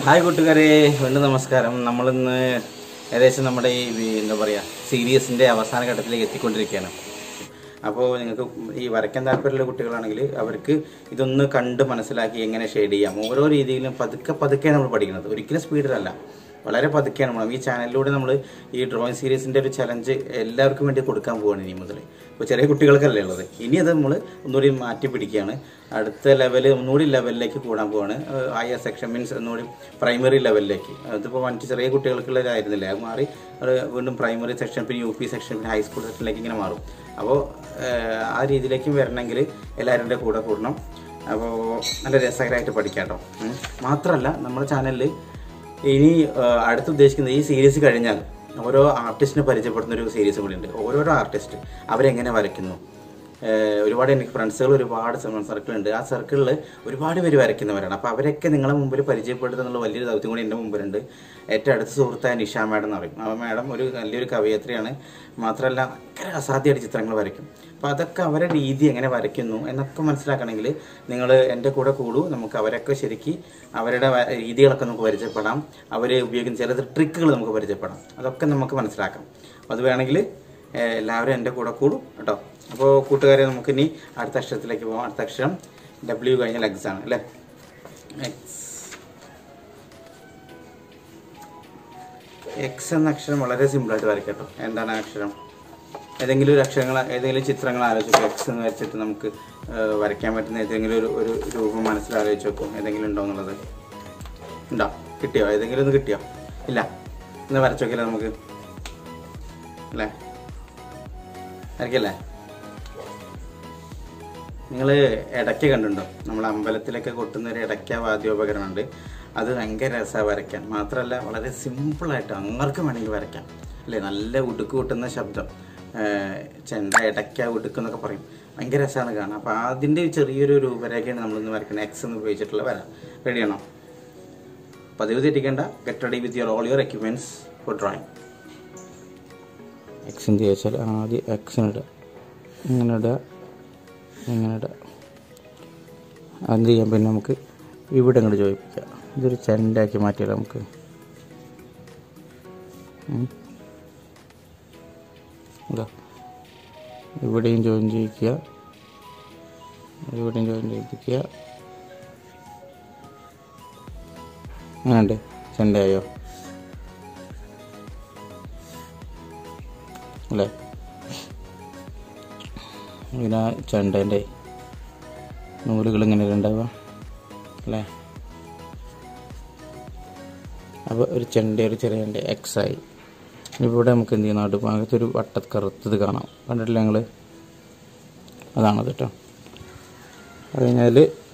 Hi കൂട്ടുകാരെ വീണ്ടും നമസ്കാരം നമ്മളിന്ന് ഏകദേശം നമ്മുടെ ഈ വി- എന്താ പറയുക സീരീസിൻ്റെ അവസാന ഘട്ടത്തിലേക്ക് എത്തിക്കൊണ്ടിരിക്കുകയാണ് അപ്പോൾ നിങ്ങൾക്ക് ഈ വരയ്ക്കാൻ താല്പര്യമുള്ള കുട്ടികളാണെങ്കിൽ അവർക്ക് ഇതൊന്ന് കണ്ട് മനസ്സിലാക്കി എങ്ങനെ ഷെയ്ഡ് ചെയ്യാം ഓരോ രീതിയിലും പതുക്കെ പതുക്കെ നമ്മൾ പഠിക്കുന്നത് ഒരിക്കലും സ്പീഡിലല്ല വളരെ പതുക്കെയാണ് നമ്മൾ ഈ ചാനലിലൂടെ നമ്മൾ ഈ ഡ്രോയിങ് സീരീസിൻ്റെ ഒരു ചലഞ്ച് എല്ലാവർക്കും വേണ്ടി കൊടുക്കാൻ പോവുകയാണ് ഇനി മുതൽ ഇപ്പോൾ ചെറിയ കുട്ടികൾക്കല്ലേ ഉള്ളത് ഇനി അത് നമ്മൾ ഒന്നുകൂടി മാറ്റി പിടിക്കുകയാണ് അടുത്ത ലെവൽ ഒന്നുകൂടി ലെവലിലേക്ക് കൂടാൻ പോവാണ് ഹയർ സെക്ഷൻ മീൻസ് ഒന്നുകൂടി പ്രൈമറി ലെവലിലേക്ക് അതിപ്പോൾ മറ്റ് ചെറിയ കുട്ടികൾക്കുള്ളതായിരുന്നില്ല അത് മാറി അത് വീണ്ടും പ്രൈമറി സെക്ഷൻ പിന്നെ യു പി സെക്ഷൻ പിന്നെ ഹൈസ്കൂൾ സെക്ഷനിലേക്ക് ഇങ്ങനെ മാറും അപ്പോൾ ആ രീതിയിലേക്കും വരണമെങ്കിൽ എല്ലാവരുടെ കൂടെ കൂടണം അപ്പോൾ നല്ല രസകരമായിട്ട് പഠിക്കാം കേട്ടോ ഉം. മാത്രമല്ല നമ്മുടെ ചാനലിൽ ഇനി ആ, അടുത്ത് ഉദ്ദേശിക്കുന്നത് ഈ സീരീസ് കഴിഞ്ഞാൽ ഓരോ ആർട്ടിസ്റ്റിനെ പരിചയപ്പെടുന്ന ഒരു സീരീസ് കൂടി ഉണ്ട് ഓരോരോ ആർട്ടിസ്റ്റ് അവരെങ്ങനെ വരയ്ക്കുന്നു ഏഹ് ഒരുപാട് എനിക്ക് ഫ്രണ്ട്സുകൾ ഒരുപാട് സർക്കിൾ ഉണ്ട് ആ സർക്കിളിൽ ഒരുപാട് പേര് വരയ്ക്കുന്നവരാണ് അപ്പോൾ അവരൊക്കെ നിങ്ങളെ മുമ്പിൽ പരിചയപ്പെടുത്തുക എന്നുള്ള വലിയൊരു ദൗത്യം കൂടി എൻ്റെ മുമ്പിലുണ്ട് ഏറ്റവും അടുത്ത സുഹൃത്തായ നിഷ മാഡം എന്ന് പറയും ആ മാഡം ഒരു വലിയൊരു കവയത്രിയാണ് മാത്രമല്ല ഭയങ്കര അസാധ്യമായിട്ട് ചിത്രങ്ങൾ വരയ്ക്കും അപ്പോൾ അതൊക്കെ അവരുടെ രീതി എങ്ങനെ വരയ്ക്കുന്നു എന്നൊക്കെ മനസ്സിലാക്കണമെങ്കിൽ നിങ്ങൾ എൻ്റെ കൂടെ കൂടൂ നമുക്ക് അവരൊക്കെ ശരിക്ക് അവരുടെ വ- രീതികളൊക്കെ നമുക്ക് പരിചയപ്പെടാം അവർ ഉപയോഗിക്കുന്ന ചില ട്രിക്കുകൾ നമുക്ക് പരിചയപ്പെടാം അതൊക്കെ നമുക്ക് മനസ്സിലാക്കാം അപ്പോൾ അത് വേണമെങ്കിൽ ഏഹ് എല്ലാവരും എൻ്റെ കൂടെ കൂടും കേട്ടോ അപ്പോൾ കൂട്ടുകാരെ നമുക്കിനി അടുത്ത അക്ഷരത്തിലേക്ക് പോകാം അടുത്ത അക്ഷരം ഡബ്ല്യു കഴിഞ്ഞാൽ എക്സ് ആണ് അല്ലേ എക്സ് എക്സ് എന്ന അക്ഷരം വളരെ സിമ്പിളായിട്ട് വരയ്ക്കാം കേട്ടോ എന്താണ് ആ അക്ഷരം ഏതെങ്കിലും ഒരു അക്ഷരങ്ങൾ ഏതെങ്കിലും ചിത്രങ്ങൾ ആലോചിക്കും എക്സ് എന്ന് വെച്ചിട്ട് നമുക്ക് ഏഹ് വരയ്ക്കാൻ പറ്റുന്ന ഏതെങ്കിലും ഒരു ഒരു രൂപം മനസ്സിൽ ആലോചിച്ച് നോക്കും ഏതെങ്കിലും ഉണ്ടോ എന്നുള്ളത് ഉണ്ടോ കിട്ടിയോ ഏതെങ്കിലും ഒന്ന് കിട്ടിയോ ഇല്ല ഒന്ന് വരച്ചു നോക്കില്ല നമുക്ക് അല്ലേ ആയിരിക്കല്ലേ നിങ്ങൾ ഇടയ്ക്ക കണ്ടുണ്ടോ നമ്മൾ അമ്പലത്തിലൊക്കെ കൊട്ടുന്ന ഒരു ഇടയ്ക്ക വാദ്യോപകരണമുണ്ട് അത് ഭയങ്കര രസമാണ് വരയ്ക്കാൻ മാത്രമല്ല വളരെ സിമ്പിളായിട്ട് ആർക്കും വേണമെങ്കിൽ വരയ്ക്കാം അല്ലേ നല്ല ഉടുക്ക് കൂട്ടുന്ന ശബ്ദം ഏഹ് ചെണ്ട ഇടയ്ക്ക ഉടുക്ക് എന്നൊക്കെ പറയും ഭയങ്കര രസമാണ് കാണാൻ അപ്പോൾ അതിൻ്റെ ചെറിയൊരു രൂപരേഖയാണ് നമ്മളിന്ന് വരയ്ക്കുന്നത് എക്സ് എന്ന് ഉപയോഗിച്ചിട്ടുള്ള വര റെഡിയാണോ പതിവ് തെറ്റിക്കേണ്ട get ready with your all your equipments for drawing എക്സിൻ്റെ ചോദിച്ചാൽ ആദ്യം എക്സിനിടുക ഇങ്ങനെ ഇടുക ഇങ്ങനെ ഇടുക അത് ചെയ്യാൻ പിന്നെ നമുക്ക് ഇവിടെ അങ്ങോട്ട് ചോദിപ്പിക്കാം ഇതൊരു ചെണ്ടാക്കി മാറ്റിയാലോ നമുക്ക് ഉം. ഇതാ ഇവിടെയും ജോയിൻ ചെയ്യിക്കുക ഇവിടെയും ജോയിൻ ചെയ്യിപ്പിക്കുക അങ്ങനെയുണ്ട് ചെണ്ടയായോ അല്ലേ പിന്നെ ചെണ്ടേൻ്റെ നൂലുകൾ ഇങ്ങനെ ഉണ്ടാവുക അല്ലേ അപ്പോൾ ഒരു ചെണ്ട ഒരു ചെറിയ എക്സ് ആയി ഇവിടെ നമുക്ക് എന്ത് ചെയ്യുന്ന നടുഭാഗത്ത് ഒരു വട്ട കറുത്തത് കാണാം കണ്ടിട്ടില്ല ഞങ്ങൾ അതാണത് കേട്ടോ അത് കഴിഞ്ഞാൽ